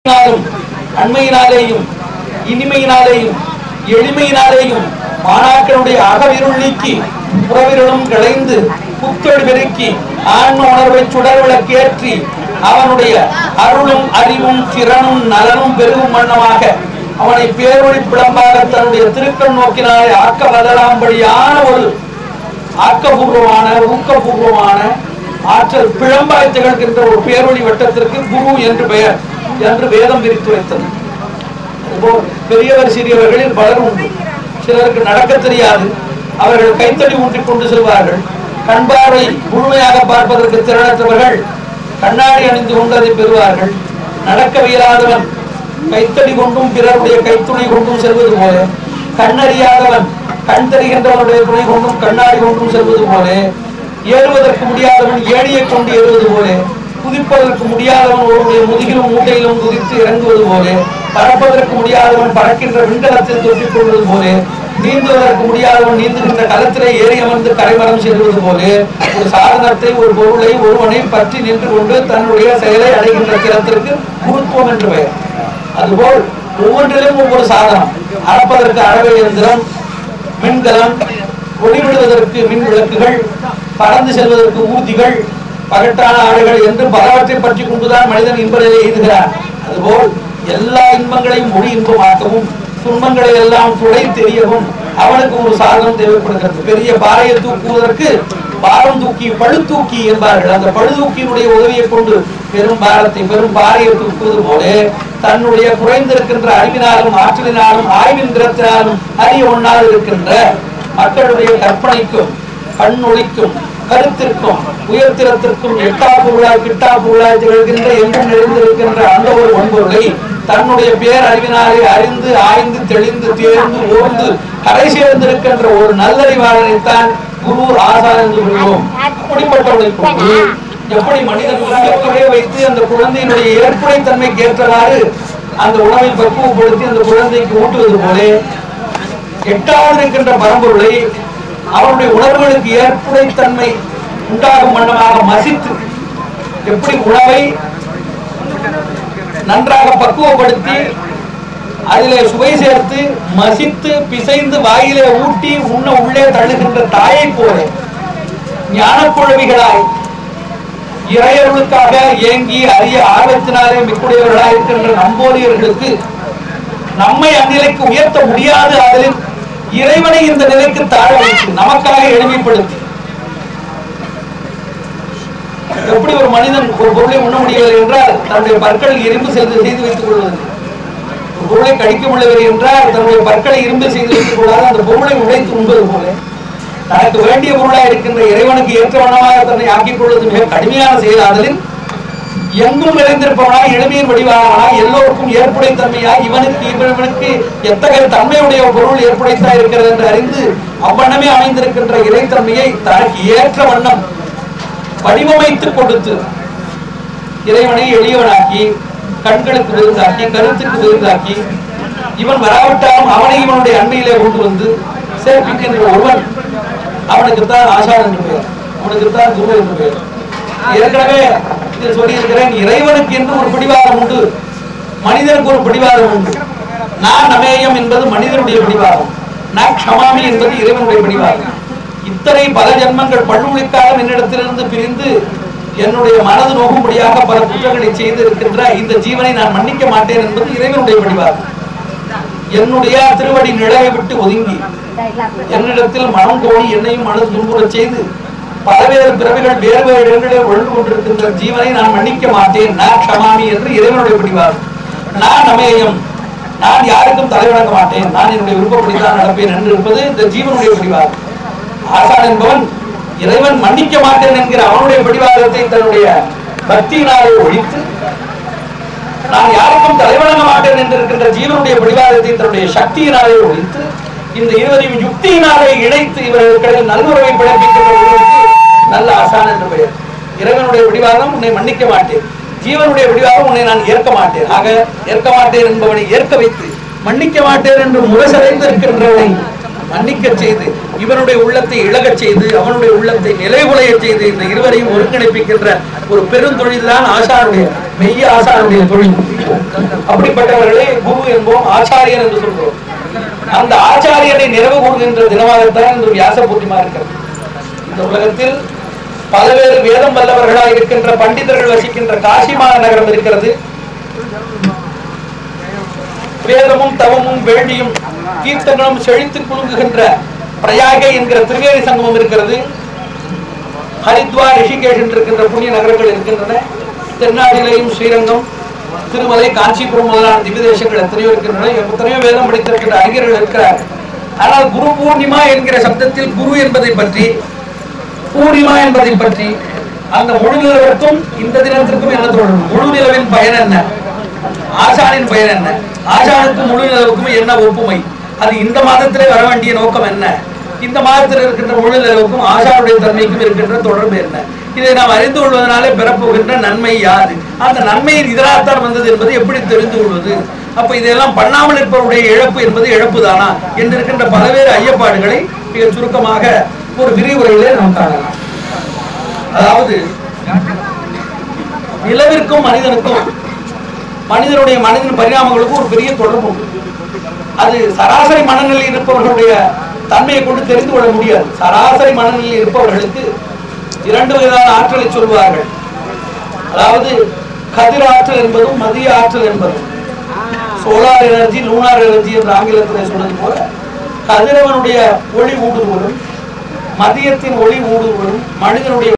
நாளும் அண்மையினாலேயும் இனிமையினாலேயும் எளிமையினாலேயும் மாணாக்கருடைய அகவிருள் நீக்கி புறவிருளும் களைந்து புத்தொழி பெருக்கி ஆன்ம உணர்வை சுடர் விளக்கேற்றி அவனுடைய அருளும் அறிவும் திறனும் நலனும் பெருகும் வண்ணமாக அவனை பேரொழி பிளம்பாக தன்னுடைய திருக்கண் நோக்கினாலே ஆக்க வளராம்படியான ஒரு ஆக்கப்பூர்வமான ஊக்கபூர்வமான ஆற்றல் பிழம்பாய் திகழ்கின்ற ஒரு பேரொளி வட்டத்திற்கு குரு என்று பெயர் என்று வேதம் விரித்து வைத்தது அதுபோல் பெரியவர் சிறியவர்களில் பலர் உண்டு சிலருக்கு நடக்க தெரியாது அவர்கள் கைத்தடி ஊன்றிக் கொண்டு செல்வார்கள் கண்பார்வை முழுமையாக பார்ப்பதற்கு திறனற்றவர்கள் கண்ணாடி அணிந்து கொண்டு அதை பெறுவார்கள் நடக்க இயலாதவன் கைத்தடி கொண்டும் பிறருடைய கைத்துணை கொண்டும் செல்வது போல கண்ணறியாதவன் கண் தெரிகின்றவனுடைய துணை கொண்டும் கண்ணாடி கொண்டும் செல்வது போல ஏறுவதற்கு முடியாதவன் ஏணியை கொண்டு ஏறுவது போல குதிப்பதற்கு முடியாதவன் ஒருவருடைய முதுகிலும் மூட்டையிலும் குதித்து இறங்குவது போல பறப்பதற்கு முடியாதவன் பறக்கின்ற விண்கலத்தில் தொற்றிக் கொள்வது போல நீந்துவதற்கு முடியாதவன் நீந்துகின்ற களத்திலே ஏறி அமர்ந்து கரைமரம் செல்வது போல ஒரு சாதனத்தை ஒரு பொருளை ஒருவனை பற்றி நின்று கொண்டு தன்னுடைய செயலை அடைகின்ற திறத்திற்கு குருத்துவம் என்று பெயர் அதுபோல் ஒவ்வொன்றிலும் ஒவ்வொரு சாதனம் அளப்பதற்கு அளவை இயந்திரம் மின்கலம் ஒளிவிடுவதற்கு மின் விளக்குகள் பறந்து செல்வதற்கு ஊர்திகள் பகட்டான ஆடைகள் என்று பலவற்றை பற்றி கொண்டுதான் மனிதன் இன்ப நிலையை எய்துகிறான் அதுபோல் எல்லா இன்பங்களையும் மொழி இன்பமாக்கவும் துன்பங்களை எல்லாம் துடை தெரியவும் அவனுக்கு ஒரு சாதனம் தேவைப்படுகிறது பெரிய பாறையை தூக்குவதற்கு பாரம் தூக்கி பழு தூக்கி என்பார்கள் அந்த பழு தூக்கியினுடைய உதவியை கொண்டு பெரும் பாரத்தை பெரும் பாறையை தூக்குவது போல தன்னுடைய குறைந்திருக்கின்ற அறிவினாலும் ஆற்றலினாலும் ஆய்வின் திறத்தினாலும் அறிய ஒண்ணாது இருக்கின்ற மக்களுடைய கற்பனைக்கும் கண்ணொளிக்கும் கருத்திற்கும் உயர்த்திறத்திற்கும் எட்டா பொருளாய் கிட்டா பொருளாய் திகழ்கின்ற எங்கும் நிறைந்திருக்கின்ற அந்த ஒரு ஒன்பொருளை தன்னுடைய பேர் அறிவினாலே அறிந்து ஆய்ந்து தெளிந்து தேர்ந்து ஓர்ந்து கரை சேர்ந்திருக்கின்ற ஒரு நல்லறிவாளனைத்தான் குரு ஆசான் என்று சொல்வோம் அப்படிப்பட்டவனை கொண்டு எப்படி மனிதன் உலகத்துடைய வைத்து அந்த குழந்தையினுடைய ஏற்புடை தன்மைக்கு ஏற்றவாறு அந்த உணவை பக்குவப்படுத்தி அந்த குழந்தைக்கு ஊட்டுவது போலே எட்டாவது இருக்கின்ற பரம்பொருளை அவருடைய உணர்வுகளுக்கு ஏற்புடைத்தன்மை உண்டாகும் வண்ணமாக மசித்து எப்படி உணவை நன்றாக பக்குவப்படுத்தி அதிலே சுவை சேர்த்து மசித்து பிசைந்து வாயிலே ஊட்டி உண்ண உள்ளே தள்ளுகின்ற தாயை போல ஞானக்குழவிகளாய் இறையர்களுக்காக ஏங்கி அறிய ஆர்வத்தினாலே மிக்குடையவர்களாய் இருக்கின்ற நம்போலியர்களுக்கு நம்மை அந்நிலைக்கு உயர்த்த முடியாது அதில் இறைவனை இந்த நிலைக்கு தாழ வைத்து நமக்காக எளிமைப்படுத்தி எப்படி ஒரு மனிதன் ஒரு பொருளை உண்ண முடியவில்லை என்றால் தன்னுடைய பற்களில் இரும்பு செய்து செய்து வைத்துக் கொள்வது ஒரு பொருளை கடிக்க முடியவில்லை என்றால் தன்னுடைய பற்களை இரும்பு செய்து வைத்துக் கொள்ளாது அந்த பொருளை உடைத்து உண்பது போல தனக்கு வேண்டிய பொருளாக இருக்கின்ற இறைவனுக்கு ஏற்றவனமாக தன்னை ஆக்கிக் கொள்வது மிக கடுமையான செயலாதலில் எங்கும் நிறைந்திருப்பவனாய் எளிமையின் வடிவானாய் எல்லோருக்கும் ஏற்புடைத்தன்மையாய் இவனுக்கு இவனுக்கு எத்தகைய தன்மையுடைய பொருள் ஏற்புடைத்தா இருக்கிறது என்று அறிந்து அவ்வண்ணமே அமைந்திருக்கின்ற இறைத்தன்மையை தனக்கு ஏற்ற வண்ணம் வடிவமைத்து கொடுத்து இறைவனை எளியவனாக்கி கண்களுக்கு விருந்தாக்கி கருத்துக்கு விருந்தாக்கி இவன் வராவிட்டாலும் அவனை இவனுடைய அண்மையிலே கொண்டு வந்து சேர்ப்பிக்கின்ற ஒருவன் அவனுக்குத்தான் ஆசான் என்று பெயர் அவனுக்குத்தான் குரு என்று பெயர் ஏற்கனவே இதில் சொல்லியிருக்கிறேன் இறைவனுக்கு என்று ஒரு பிடிவாதம் உண்டு மனிதனுக்கு ஒரு பிடிவாதம் உண்டு நான் நமேயம் என்பது மனிதனுடைய பிடிவாதம் நான் க்ஷமாமி என்பது இறைவனுடைய பிடிவாதம் இத்தனை பல ஜென்மங்கள் பள்ளுமொழிக்காலம் என்னிடத்திலிருந்து பிரிந்து என்னுடைய மனது நோக்கும்படியாக பல குற்றங்களை செய்து இருக்கின்ற இந்த ஜீவனை நான் மன்னிக்க மாட்டேன் என்பது இறைவனுடைய பிடிவாதம் என்னுடைய திருவடி நிலையை விட்டு ஒதுங்கி என்னிடத்தில் மனம் கோணி என்னையும் மனது துன்புறச் செய்து பலவேறு பிறவிகள் வேறு வேறு இடங்களில் ஒழுங்கு கொண்டிருக்கின்ற ஜீவனை நான் மன்னிக்க மாட்டேன் நான் க்ஷமாமி என்று இறைவனுடைய பிடிவார் நான் நமேயம் நான் யாருக்கும் தலைவணங்க மாட்டேன் நான் என்னுடைய விருப்பப்படித்தான் நடப்பேன் என்று இருப்பது இந்த ஜீவனுடைய பிடிவார் ஆசான் என்பவன் இறைவன் மன்னிக்க மாட்டேன் என்கிற அவனுடைய பிடிவாதத்தை தன்னுடைய பக்தியினாலே ஒழித்து நான் யாருக்கும் தலைவணங்க மாட்டேன் என்று இருக்கின்ற ஜீவனுடைய பிடிவாதத்தை தன்னுடைய சக்தியினாலே ஒழித்து இந்த இருவரையும் யுக்தியினாலே இணைத்து இவர்களுக்கு நல்லுறவை பிழைப்பிக்கின்ற ஒருவருக்கு நல்ல ஆசான் என்று பெயர் இறைவனுடைய பிடிவாதம் உன்னை மன்னிக்க மாட்டேன் ஜீவனுடைய பிடிவாதம் உன்னை நான் ஏற்க மாட்டேன் ஆக ஏற்க மாட்டேன் என்பவனை ஏற்க வைத்து மன்னிக்க மாட்டேன் என்று முரசடைந்து இருக்கின்றவனை மன்னிக்கச் செய்து இவனுடைய உள்ளத்தை இழகச் செய்து அவனுடைய உள்ளத்தை நிலைகுலையச் செய்து இந்த இருவரையும் ஒருங்கிணைப்பிக்கின்ற ஒரு பெருந்தொழில் தான் ஆசாருடைய மெய்ய ஆசாருடைய தொழில் அப்படிப்பட்டவர்களே குரு என்போம் ஆச்சாரியன் என்று சொல்கிறோம் அந்த ஆச்சாரியனை நிறைவு கூறுகின்ற தினமாகத்தான் இந்த வியாச பூர்ணிமா இருக்கிறது இந்த உலகத்தில் பல்வேறு வேதம் வல்லவர்களாக இருக்கின்ற பண்டிதர்கள் வசிக்கின்ற காசி மாநகரம் இருக்கிறது வேதமும் தவமும் வேள்வியும் கீர்த்தங்களும் செழித்து குலுங்குகின்ற பிரயாகை என்கிற திரிவேணி சங்கமம் இருக்கிறது ஹரித்வார் ரிஷிகேஷ் என்று இருக்கின்ற புண்ணிய நகரங்கள் இருக்கின்றன தென்னாடிலையும் ஸ்ரீரங்கம் திருமலை காஞ்சிபுரம் முதலான திவ்ய தேசங்கள் எத்தனையோ இருக்கின்றன எத்தனையோ வேதம் படித்திருக்கின்ற அறிஞர்கள் இருக்கிறார்கள் ஆனால் குரு பூர்ணிமா என்கிற சப்தத்தில் குரு என்பதை பற்றி பூர்ணிமா என்பதை பற்றி அந்த முழு நிலவிற்கும் இந்த தினத்திற்கும் என்ன தொடரும் முழு நிலவின் பயன் என்ன ஆசானின் பயன் என்ன ஆசானுக்கும் முழு நிலவுக்கும் என்ன ஒப்புமை அது இந்த மாதத்திலே வர வேண்டிய நோக்கம் என்ன இந்த மாதத்தில் இருக்கின்ற முழு நிலவுக்கும் ஆசானுடைய தன்மைக்கும் இருக்கின்ற தொடர்பு என்ன இதை நாம் அறிந்து கொள்வதனாலே பெறப்போகின்ற நன்மை யாது அந்த நன்மையின் இதராத்தான் வந்தது என்பது எப்படி தெரிந்து கொள்வது அப்ப இதெல்லாம் பண்ணாமல் இருப்பவருடைய இழப்பு என்பது இழப்பு தானா என்று இருக்கின்ற பல்வேறு ஐயப்பாடுகளை மிக சுருக்கமாக ஒரு விரிவுரையிலே நாம் காணலாம் அதாவது நிலவிற்கும் மனிதனுக்கும் மனிதனுடைய மனிதன் பரிணாமங்களுக்கும் ஒரு பெரிய தொடர்பு உண்டு அது சராசரி மனநிலையில் இருப்பவர்களுடைய தன்மையை கொண்டு தெரிந்து கொள்ள முடியாது சராசரி மனநிலையில் இருப்பவர்களுக்கு இரண்டு வகையான ஆற்றலை சொல்வார்கள் அதாவது கதிர் ஆற்றல் என்பதும் மதிய ஆற்றல் என்பதும் சோலார் எனர்ஜி லூனார் எனர்ஜி என்று ஆங்கிலத்தில் சொன்னது போல கதிரவனுடைய ஒளி ஊடுருவலும் மதியத்தின் ஒளி ஊடுருவலும் மனிதனுடைய